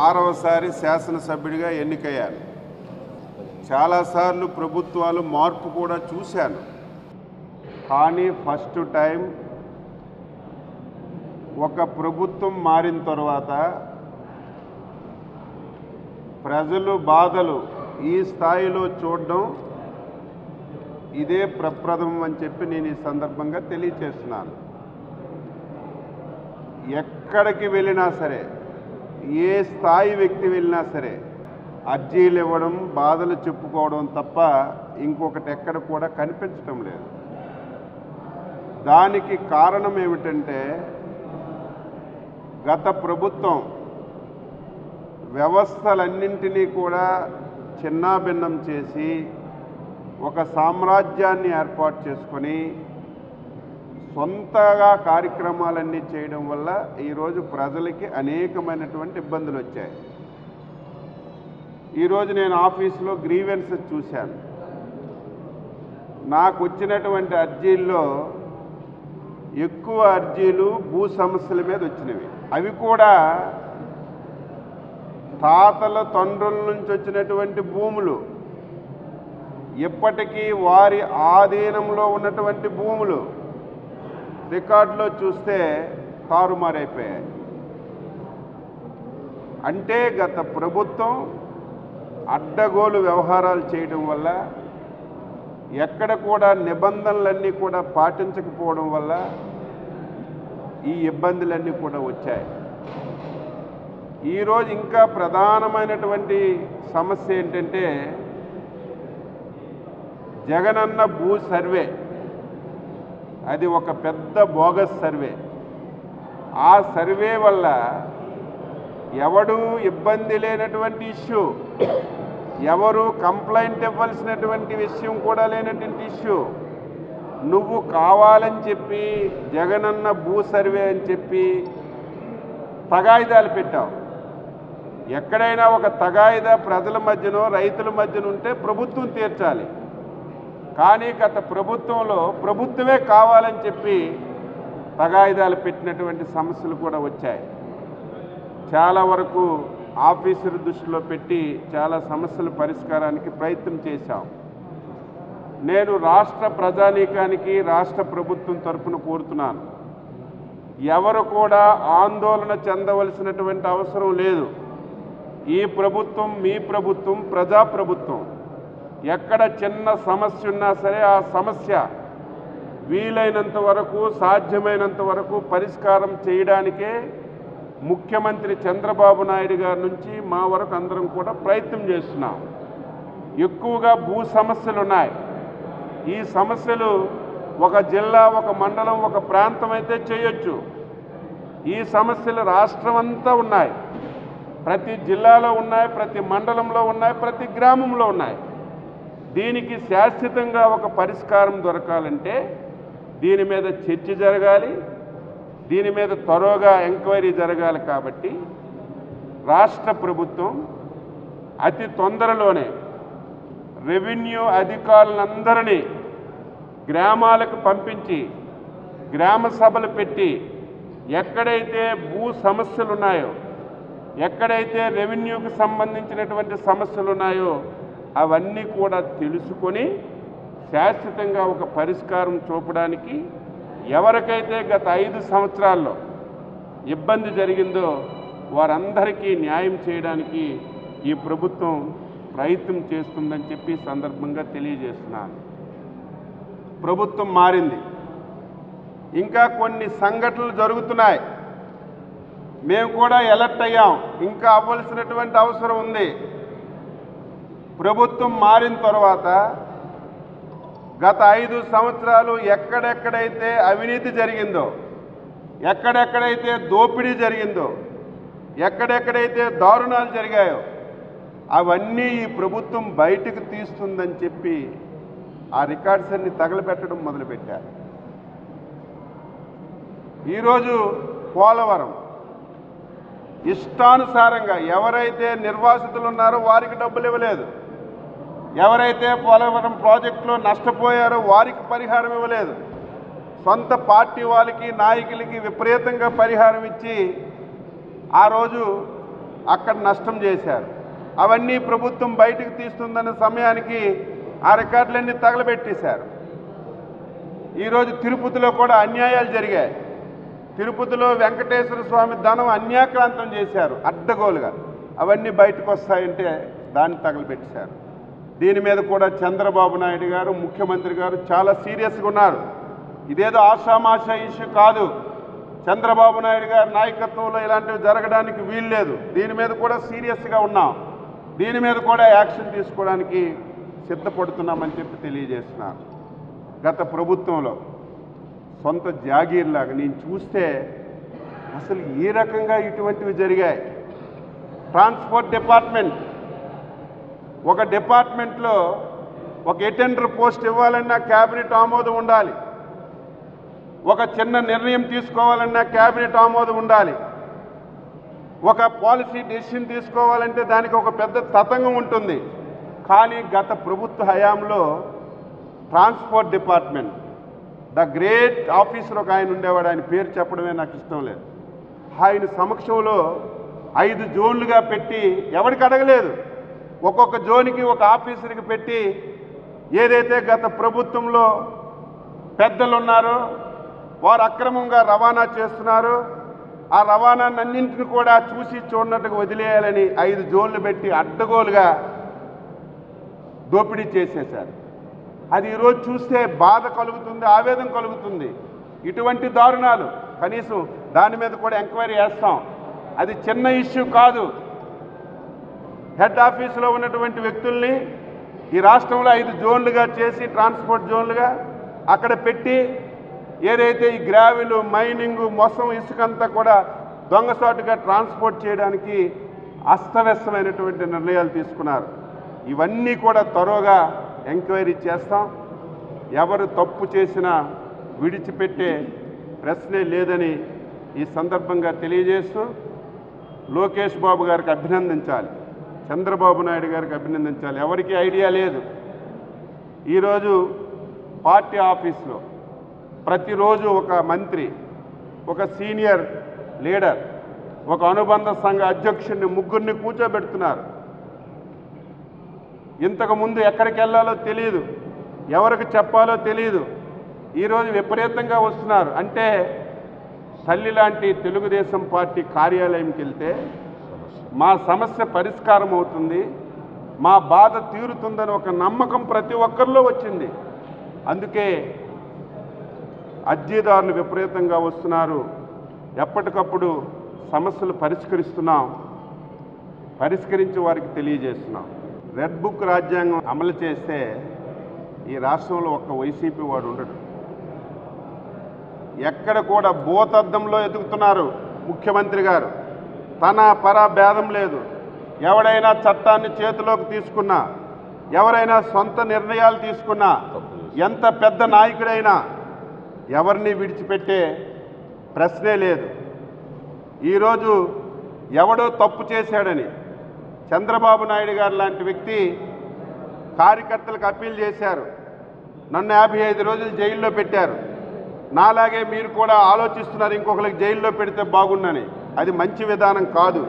ఆరవసారి శాసనసభ్యుడిగా ఎన్నికయ్యాను చాలాసార్లు ప్రభుత్వాలు మార్పు కూడా చూశాను కానీ ఫస్ట్ టైం ఒక ప్రభుత్వం మారిన తర్వాత ప్రజలు బాధలు ఈ స్థాయిలో చూడడం ఇదే ప్రప్రథమం అని చెప్పి నేను ఈ సందర్భంగా తెలియచేస్తున్నాను ఎక్కడికి వెళ్ళినా సరే ఏ స్థాయి వ్యక్తి వెళ్ళినా సరే అర్జీలు ఇవ్వడం బాధలు చెప్పుకోవడం తప్ప ఇంకొకటి ఎక్కడ కూడా కనిపించడం లేదు దానికి కారణం ఏమిటంటే గత ప్రభుత్వం వ్యవస్థలన్నింటినీ కూడా చిన్నాభిన్నం చేసి ఒక సామ్రాజ్యాన్ని ఏర్పాటు చేసుకొని సొంతగా కార్యక్రమాలన్నీ చేయడం వల్ల ఈరోజు ప్రజలకి అనేకమైనటువంటి ఇబ్బందులు వచ్చాయి ఈరోజు నేను ఆఫీసులో గ్రీవెన్సెస్ చూశాను నాకు వచ్చినటువంటి అర్జీల్లో ఎక్కువ అర్జీలు భూ సమస్యల మీద వచ్చినవి అవి కూడా తాతల తండ్రుల నుంచి వచ్చినటువంటి భూములు ఇప్పటికీ వారి ఆధీనంలో ఉన్నటువంటి భూములు రికార్డులో చూస్తే తారుమారైపోయాయి అంటే గత ప్రభుత్వం అడ్డగోలు వ్యవహారాలు చేయడం వల్ల ఎక్కడ కూడా నిబంధనలన్నీ కూడా పాటించకపోవడం వల్ల ఈ ఇబ్బందులన్నీ కూడా వచ్చాయి ఈరోజు ఇంకా ప్రధానమైనటువంటి సమస్య ఏంటంటే జగనన్న భూ సర్వే అది ఒక పెద్ద బోగస్ సర్వే ఆ సర్వే వల్ల ఎవడు ఇబ్బంది లేనటువంటి ఇష్యూ ఎవరు కంప్లైంట్ ఇవ్వాల్సినటువంటి విషయం కూడా లేనటువంటి ఇష్యూ నువ్వు కావాలని చెప్పి జగనన్న భూ సర్వే అని చెప్పి తగాయిదాలు పెట్టావు ఎక్కడైనా ఒక తగాయిదా ప్రజల మధ్యనో రైతుల మధ్యన ఉంటే ప్రభుత్వం తీర్చాలి కానీ గత ప్రభుత్వంలో ప్రభుత్వమే కావాలని చెప్పి తగాయిదాలు పెట్టినటువంటి సమస్యలు కూడా వచ్చాయి చాలా వరకు ఆఫీసర్ దృష్టిలో పెట్టి చాలా సమస్యల పరిష్కారానికి ప్రయత్నం చేశాం నేను రాష్ట్ర ప్రజానీకానికి రాష్ట్ర ప్రభుత్వం తరపున కోరుతున్నాను ఎవరు కూడా ఆందోళన చెందవలసినటువంటి అవసరం లేదు ఈ ప్రభుత్వం మీ ప్రభుత్వం ప్రజా ప్రభుత్వం ఎక్కడ చిన్న సమస్య ఉన్నా సరే ఆ సమస్య వీలైనంత వరకు సాధ్యమైనంత వరకు పరిష్కారం చేయడానికే ముఖ్యమంత్రి చంద్రబాబు నాయుడు గారి నుంచి మా వరకు అందరం కూడా ప్రయత్నం చేస్తున్నాం ఎక్కువగా భూ సమస్యలు ఉన్నాయి ఈ సమస్యలు ఒక జిల్లా ఒక మండలం ఒక ప్రాంతం అయితే చేయొచ్చు ఈ సమస్యలు రాష్ట్రం అంతా ఉన్నాయి ప్రతి జిల్లాలో ఉన్నాయి ప్రతి మండలంలో ఉన్నాయి ప్రతి గ్రామంలో ఉన్నాయి దీనికి శాశ్వతంగా ఒక పరిష్కారం దొరకాలంటే దీని మీద చర్చ జరగాలి దీని మీద త్వరగా ఎంక్వైరీ జరగాలి కాబట్టి రాష్ట్ర ప్రభుత్వం అతి తొందరలోనే రెవెన్యూ అధికారులందరినీ గ్రామాలకు పంపించి గ్రామ సభలు పెట్టి ఎక్కడైతే భూ సమస్యలు ఉన్నాయో ఎక్కడైతే రెవెన్యూకి సంబంధించినటువంటి సమస్యలు ఉన్నాయో అవన్నీ కూడా తెలుసుకొని శాశ్వతంగా ఒక పరిష్కారం చూపడానికి ఎవరికైతే గత ఐదు సంవత్సరాల్లో ఇబ్బంది జరిగిందో వారందరికీ న్యాయం చేయడానికి ఈ ప్రభుత్వం ప్రయత్నం చేస్తుందని చెప్పి ఈ సందర్భంగా తెలియజేస్తున్నాను ప్రభుత్వం మారింది ఇంకా కొన్ని సంఘటనలు జరుగుతున్నాయి మేము కూడా ఎలర్ట్ అయ్యాం ఇంకా అవ్వాల్సినటువంటి అవసరం ఉంది ప్రభుత్వం మారిన తర్వాత గత ఐదు సంవత్సరాలు ఎక్కడెక్కడైతే అవినీతి జరిగిందో ఎక్కడెక్కడైతే దోపిడీ జరిగిందో ఎక్కడెక్కడైతే దారుణాలు జరిగాయో అవన్నీ ఈ ప్రభుత్వం బయటకు తీస్తుందని చెప్పి ఆ రికార్డ్స్ అన్ని తగలబెట్టడం మొదలుపెట్టారు ఈరోజు పోలవరం ఇష్టానుసారంగా ఎవరైతే నిర్వాసితులు ఉన్నారో వారికి డబ్బులు ఇవ్వలేదు ఎవరైతే పోలవరం ప్రాజెక్టులో నష్టపోయారో వారికి పరిహారం ఇవ్వలేదు సొంత పార్టీ వాళ్ళకి నాయకులకి విపరీతంగా పరిహారం ఇచ్చి ఆ రోజు అక్కడ నష్టం చేశారు అవన్నీ ప్రభుత్వం బయటకు తీస్తుందన్న సమయానికి ఆ రికార్డులన్నీ తగలబెట్టేశారు ఈరోజు తిరుపతిలో కూడా అన్యాయాలు జరిగాయి తిరుపతిలో వెంకటేశ్వర స్వామి ధనం అన్యాక్రాంతం చేశారు అడ్డగోలుగా అవన్నీ బయటకు వస్తాయంటే దాన్ని తగలబెట్టేశారు దీని మీద కూడా చంద్రబాబు నాయుడు గారు ముఖ్యమంత్రి గారు చాలా సీరియస్గా ఉన్నారు ఇదేదో ఆషామాషా ఇష్యూ కాదు చంద్రబాబు నాయుడు గారి నాయకత్వంలో ఇలాంటివి జరగడానికి వీల్లేదు దీని మీద కూడా సీరియస్గా ఉన్నాం దీని మీద కూడా యాక్షన్ తీసుకోవడానికి సిద్ధపడుతున్నామని చెప్పి తెలియజేస్తున్నారు గత ప్రభుత్వంలో సొంత జాగీర్లాగా నేను చూస్తే అసలు ఏ రకంగా ఇటువంటివి జరిగాయి ట్రాన్స్పోర్ట్ డిపార్ట్మెంట్ ఒక డిపార్ట్మెంట్లో ఒక అటెండర్ పోస్ట్ ఇవ్వాలన్నా క్యాబినెట్ ఆమోదం ఉండాలి ఒక చిన్న నిర్ణయం తీసుకోవాలన్నా క్యాబినెట్ ఆమోదం ఉండాలి ఒక పాలసీ డెసిషన్ తీసుకోవాలంటే దానికి ఒక పెద్ద తతంగం ఉంటుంది కానీ గత ప్రభుత్వ హయాంలో transport department the great officer ఒక ఆయన ఉండేవాడు ఆయన పేరు చెప్పడమే నాకు ఇష్టం లేదు ఆయన సమక్షంలో ఐదు జోన్లుగా పెట్టి ఎవరికి అడగలేదు ఒక్కొక్క జోన్కి ఒక ఆఫీసర్కి పెట్టి ఏదైతే గత ప్రభుత్వంలో పెద్దలు ఉన్నారో వారు అక్రమంగా రవాణా చేస్తున్నారు ఆ రవాణాన్నింటిని కూడా చూసి చూడనట్టుగా వదిలేయాలని ఐదు జోన్లు పెట్టి అడ్డగోలుగా దోపిడీ చేసేశారు అది ఈరోజు చూస్తే బాధ కలుగుతుంది ఆవేదన కలుగుతుంది ఇటువంటి దారుణాలు కనీసం దాని మీద కూడా ఎంక్వైరీ చేస్తాం అది చిన్న ఇష్యూ కాదు హెడ్ ఆఫీసులో ఉన్నటువంటి వ్యక్తుల్ని ఈ రాష్ట్రంలో ఐదు జోన్లుగా చేసి ట్రాన్స్పోర్ట్ జోన్లుగా అక్కడ పెట్టి ఏదైతే ఈ గ్రావెలు మైనింగ్ మొత్తం ఇసుకంతా కూడా దొంగసాటుగా ట్రాన్స్పోర్ట్ చేయడానికి అస్తవ్యస్తమైనటువంటి నిర్ణయాలు తీసుకున్నారు ఇవన్నీ కూడా త్వరగా ఎంక్వైరీ చేస్తాం ఎవరు తప్పు చేసినా విడిచిపెట్టే ప్రశ్నే లేదని ఈ సందర్భంగా తెలియజేస్తూ లోకేష్ బాబు గారికి అభినందించాలి చంద్రబాబు నాయుడు గారికి అభినందించాలి ఎవరికి ఐడియా లేదు ఈరోజు పార్టీ ఆఫీస్లో ప్రతిరోజు ఒక మంత్రి ఒక సీనియర్ లీడర్ ఒక అనుబంధ సంఘ అధ్యక్షుడిని ముగ్గురిని కూర్చోబెడుతున్నారు ఇంతకుముందు ఎక్కడికి వెళ్ళాలో తెలియదు ఎవరికి చెప్పాలో తెలియదు ఈరోజు విపరీతంగా వస్తున్నారు అంటే తల్లి లాంటి తెలుగుదేశం పార్టీ కార్యాలయంకి వెళ్తే మా సమస్య పరిష్కారం అవుతుంది మా బాధ తీరుతుందని ఒక నమ్మకం ప్రతి ఒక్కరిలో వచ్చింది అందుకే అర్జీదారులు విపరీతంగా వస్తున్నారు ఎప్పటికప్పుడు సమస్యలు పరిష్కరిస్తున్నాం పరిష్కరించి వారికి తెలియజేస్తున్నాం రెడ్ బుక్ రాజ్యాంగం అమలు చేస్తే ఈ రాష్ట్రంలో ఒక్క వైసీపీ వాడు ఉండడు ఎక్కడ కూడా భూతద్దంలో ఎదుగుతున్నారు ముఖ్యమంత్రి గారు తన పర భేదం లేదు ఎవడైనా చట్టాన్ని చేతిలోకి తీసుకున్నా ఎవరైనా సొంత నిర్ణయాలు తీసుకున్నా ఎంత పెద్ద నాయకుడైనా ఎవరిని విడిచిపెట్టే ప్రశ్నే లేదు ఈరోజు ఎవడో తప్పు చేశాడని చంద్రబాబు నాయుడు గారు లాంటి వ్యక్తి కార్యకర్తలకు అప్పీల్ చేశారు నన్ను యాభై ఐదు రోజులు జైల్లో పెట్టారు నాలాగే మీరు కూడా ఆలోచిస్తున్నారు ఇంకొకరికి జైల్లో పెడితే బాగుండని అది మంచి విధానం కాదు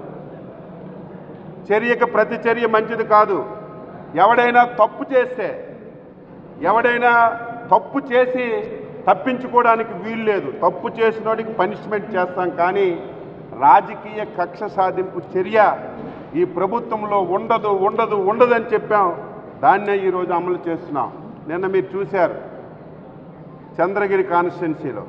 చర్యకు ప్రతి చర్య మంచిది కాదు ఎవడైనా తప్పు చేస్తే ఎవడైనా తప్పు చేసి తప్పించుకోవడానికి వీలు లేదు తప్పు చేసినోడికి పనిష్మెంట్ చేస్తాం కానీ రాజకీయ కక్ష సాధింపు చర్య ఈ ప్రభుత్వంలో ఉండదు ఉండదు ఉండదని చెప్పాం దాన్నే ఈరోజు అమలు చేస్తున్నాం నిన్న మీరు చూశారు చంద్రగిరి కాన్స్టిట్యున్సీలో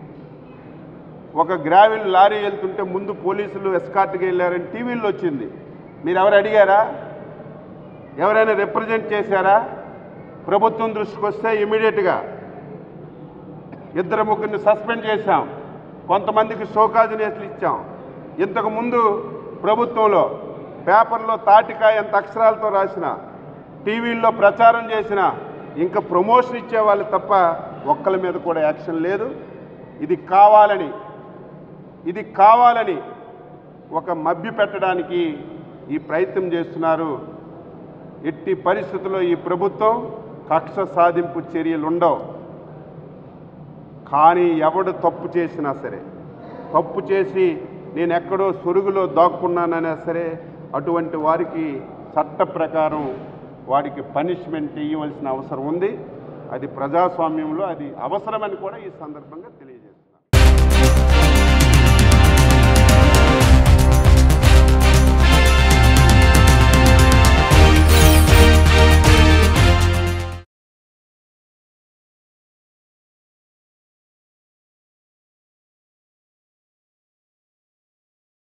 ఒక గ్రావెల్ లారీ వెళ్తుంటే ముందు పోలీసులు ఎస్కార్ట్గా వెళ్ళారని టీవీలో వచ్చింది మీరు ఎవరు అడిగారా ఎవరైనా రిప్రజెంట్ చేశారా ప్రభుత్వం దృష్టికి వస్తే ఇమీడియట్గా ఇద్దరు ముగ్గురిని సస్పెండ్ చేశాం కొంతమందికి షోకాజినేట్లు ఇచ్చాం ఇంతకుముందు ప్రభుత్వంలో పేపర్లో తాటికాయ ఎంత అక్షరాలతో రాసిన టీవీల్లో ప్రచారం చేసిన ఇంకా ప్రమోషన్ ఇచ్చేవాళ్ళు తప్ప ఒక్కల మీద కూడా యాక్షన్ లేదు ఇది కావాలని ఇది కావాలని ఒక మభ్య పెట్టడానికి ఈ ప్రయత్నం చేస్తున్నారు ఎట్టి పరిస్థితుల్లో ఈ ప్రభుత్వం కక్ష సాధింపు చర్యలు ఉండవు కానీ ఎవడు తప్పు చేసినా సరే తప్పు చేసి నేను ఎక్కడో సొరుగులో దాక్కున్నానైనా సరే అటువంటి వారికి చట్ట ప్రకారం వాడికి పనిష్మెంట్ ఇవ్వవలసిన అవసరం ఉంది అది ప్రజాస్వామ్యంలో అది అవసరమని కూడా ఈ సందర్భంగా తెలియజేస్తాను